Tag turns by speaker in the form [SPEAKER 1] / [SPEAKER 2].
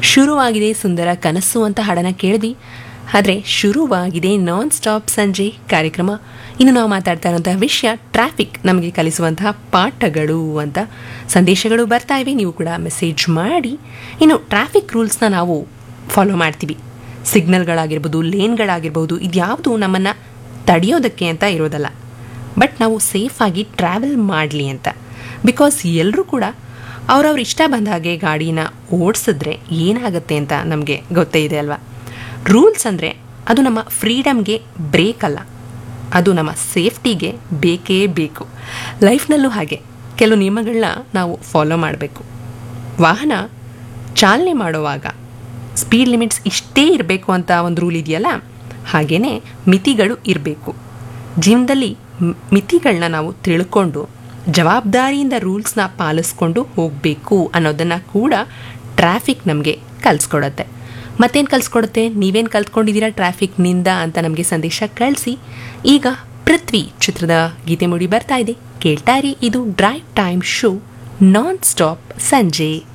[SPEAKER 1] ಶುರುವಾಗಿದೆ ಸುಂದರ ಕನಸು ಅಂತ ಹಾಡನ್ನು ಕೇಳಿದ್ವಿ ಆದರೆ ಶುರುವಾಗಿದೆ ನಾನ್ ಸ್ಟಾಪ್ ಸಂಜೆ ಕಾರ್ಯಕ್ರಮ ಇನ್ನು ನಾವು ಮಾತಾಡ್ತಾ ಇರುವಂತಹ ವಿಷಯ ಟ್ರಾಫಿಕ್ ನಮಗೆ ಕಲಿಸುವಂತಹ ಪಾಠಗಳು ಅಂತ ಸಂದೇಶಗಳು ಬರ್ತಾ ಇವೆ ನೀವು ಕೂಡ ಮೆಸೇಜ್ ಮಾಡಿ ಇನ್ನು ಟ್ರಾಫಿಕ್ ರೂಲ್ಸ್ನ ನಾವು ಫಾಲೋ ಮಾಡ್ತೀವಿ ಸಿಗ್ನಲ್ಗಳಾಗಿರ್ಬೋದು ಲೇನ್ಗಳಾಗಿರ್ಬೋದು ಇದ್ಯಾವುದು ನಮ್ಮನ್ನು ತಡೆಯೋದಕ್ಕೆ ಅಂತ ಇರೋದಲ್ಲ ಬಟ್ ನಾವು ಸೇಫಾಗಿ ಟ್ರಾವೆಲ್ ಮಾಡಲಿ ಅಂತ ಬಿಕಾಸ್ ಎಲ್ಲರೂ ಕೂಡ ಅವ್ರವ್ರ ಇಷ್ಟ ಬಂದ ಹಾಗೆ ಗಾಡಿನ ಓಡಿಸಿದ್ರೆ ಏನಾಗುತ್ತೆ ಅಂತ ನಮಗೆ ಗೊತ್ತೇ ಇದೆ ಅಲ್ವಾ ರೂಲ್ಸ್ ಅಂದರೆ ಅದು ನಮ್ಮ ಫ್ರೀಡಮ್ಗೆ ಬ್ರೇಕ್ ಅಲ್ಲ ಅದು ನಮ್ಮ ಸೇಫ್ಟಿಗೆ ಬೇಕೇ ಬೇಕು ಲೈಫ್ನಲ್ಲೂ ಹಾಗೆ ಕೆಲವು ನಿಯಮಗಳನ್ನ ನಾವು ಫಾಲೋ ಮಾಡಬೇಕು ವಾಹನ ಚಾಲನೆ ಮಾಡುವಾಗ ಸ್ಪೀಡ್ ಲಿಮಿಟ್ಸ್ ಇಷ್ಟೇ ಇರಬೇಕು ಅಂತ ಒಂದು ರೂಲ್ ಇದೆಯಲ್ಲ ಹಾಗೆಯೇ ಮಿತಿಗಳು ಇರಬೇಕು ಜೀವನದಲ್ಲಿ ಮ್- ಮಿತಿಗಳನ್ನ ನಾವು ತಿಳ್ಕೊಂಡು ಜವಾಬ್ದಾರಿಯಿಂದ ರೂಲ್ಸ್ನ ಪಾಲಿಸ್ಕೊಂಡು ಹೋಗಬೇಕು ಅನ್ನೋದನ್ನು ಕೂಡ ಟ್ರಾಫಿಕ್ ನಮಗೆ ಕಲಿಸ್ಕೊಡತ್ತೆ ಮತ್ತೇನು ಕಲಿಸ್ಕೊಡುತ್ತೆ ನೀವೇನು ಕಲ್ತ್ಕೊಂಡಿದ್ದೀರಾ ಟ್ರಾಫಿಕ್ನಿಂದ ಅಂತ ನಮಗೆ ಸಂದೇಶ ಕಳಿಸಿ ಈಗ ಪೃಥ್ವಿ ಚಿತ್ರದ ಗೀತೆ ಮೂಡಿ ಬರ್ತಾ ಇದೆ ಕೇಳ್ತಾ ಇರಿ ಇದು drive time show nonstop ಸಂಜೆ